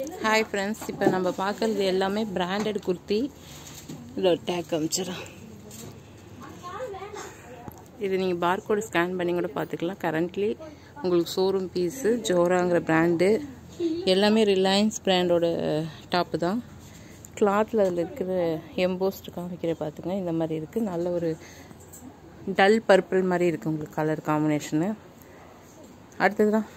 hi friends இப்போ நம்ம பார்க்குறது எல்லாமே பிராண்டட் குர்த்தி இதோட டேக் காமிச்சிடறேன் இது நீங்கள் பார்கோடு ஸ்கேன் பண்ணி கூட பார்த்துக்கலாம் கரண்ட்லி உங்களுக்கு ஷோரூம் பீஸு ஜோராங்கிற பிராண்டு எல்லாமே ரிலையன்ஸ் பிராண்டோட டாப்பு தான் கிளாத்தில் அதில் இருக்கிற எம்போஸ்ட் காமிக்கிற பார்த்துங்க இந்த மாதிரி இருக்குது நல்ல ஒரு டல் பர்பிள் மாதிரி இருக்குது உங்களுக்கு கலர் காம்பினேஷனு அடுத்தது தான்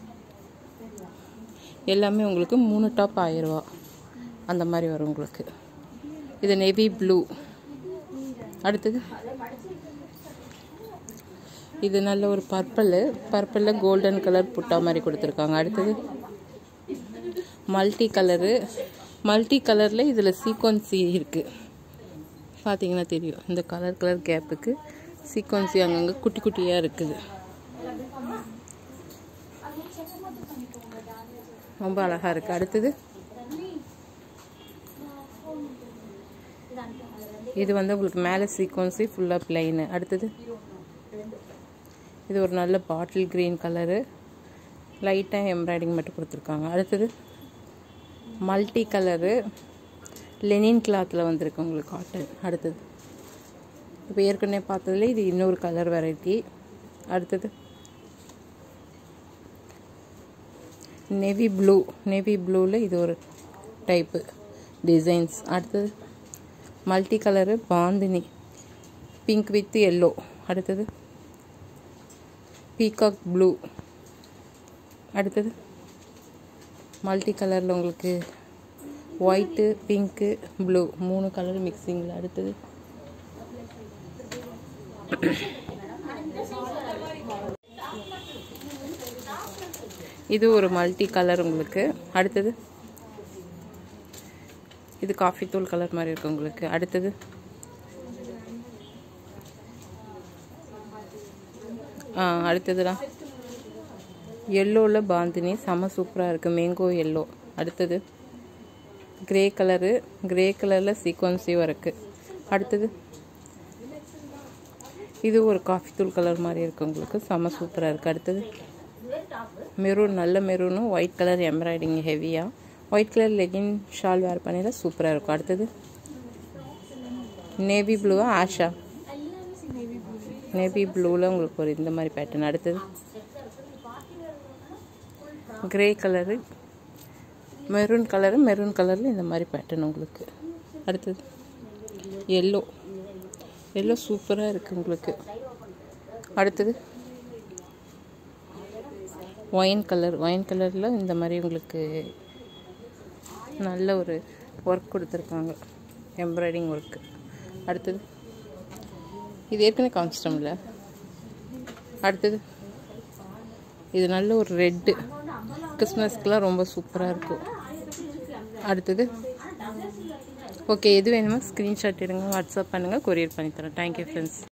எல்லாமே உங்களுக்கு மூணு டாப் ஆயிரரூவா அந்த மாதிரி வரும் உங்களுக்கு இது நெவி ப்ளூ அடுத்தது இது நல்ல ஒரு பர்பிள் பர்பிளில் கோல்டன் கலர் புட்டா மாதிரி கொடுத்துருக்காங்க அடுத்தது மல்டி கலரு மல்டி கலரில் இதில் சீக்வன்சி இருக்குது பார்த்தீங்கன்னா தெரியும் இந்த கலர் கலர் கேப்புக்கு சீக்வன்சி அங்கங்கே குட்டி குட்டியாக இருக்குது ரொம்ப அழகாக இருக்குது அடுத்தது இது வந்து உங்களுக்கு மேலே சீக்வன்சி ஃபுல்லாக பிளைனு அடுத்தது இது ஒரு நல்ல பாட்டில் க்ரீன் கலரு லைட்டாக எம்ப்ராய்டிங் மட்டும் கொடுத்துருக்காங்க அடுத்தது மல்டி கலரு லெனின் கிளாத்தில் வந்திருக்கு உங்களுக்கு காட்டன் அடுத்தது இப்போ ஏற்கனவே பார்த்ததுல இது இன்னொரு கலர் வெரைட்டி அடுத்தது நெவி ப்ளூ நெவி ப்ளூவில் இது ஒரு டைப்பு டிசைன்ஸ் அடுத்தது multi colour bandhani pink with yellow அடுத்தது பீகாக் ப்ளூ அடுத்தது மல்டி கலரில் உங்களுக்கு ஒயிட்டு பிங்க்கு ப்ளூ மூணு கலர் மிக்சிங்கில் அடுத்தது இது ஒரு மல்டி கலர் உங்களுக்கு அடுத்தது இது காஃபி தூள் கலர் மாதிரி இருக்கு உங்களுக்கு அடுத்தது ஆ அடுத்ததுடா எல்லோவில் பாந்தினி செம சூப்பராக இருக்குது மேங்கோ எல்லோ அடுத்தது கிரே கலரு கிரே கலரில் சீக்வன்ஸியும் இருக்குது அடுத்தது இது ஒரு காஃபி தூள் கலர் மாதிரி இருக்குது உங்களுக்கு செம சூப்பராக இருக்குது அடுத்தது மெரூன் நல்ல மெரூனும் ஒயிட் கலர் எம்ப்ராய்டிங் ஹெவியாக white colour legging shawl wear பண்ணியில் சூப்பராக இருக்கும் அடுத்தது நேவி ப்ளூவா ஆஷா நேவி ப்ளூவில் உங்களுக்கு ஒரு இந்த மாதிரி பேட்டர்ன் அடுத்தது grey colour maroon colour maroon கலரில் இந்த மாதிரி பேட்டர்ன் உங்களுக்கு அடுத்தது எல்லோ எல்லோ சூப்பராக இருக்குது உங்களுக்கு அடுத்தது ஒயின் கலர் ஒயின் கலரில் இந்த மாதிரி உங்களுக்கு நல்ல ஒரு ஒர்க் கொடுத்துருக்காங்க எம்ப்ராய்டிங் ஒர்க்கு அடுத்தது இது ஏற்கனவே காமிச்சிட்டோம்ல அடுத்தது இது நல்ல ஒரு ரெட்டு கிறிஸ்மஸ்க்கெலாம் ரொம்ப சூப்பராக இருக்கும் அடுத்தது ஓகே எது வேணுமோ ஸ்க்ரீன்ஷாட் எடுங்க வாட்ஸ்அப் பண்ணுங்கள் கொரியர் பண்ணித்தரேன் தேங்க்யூ ஃப்ரெண்ட்ஸ்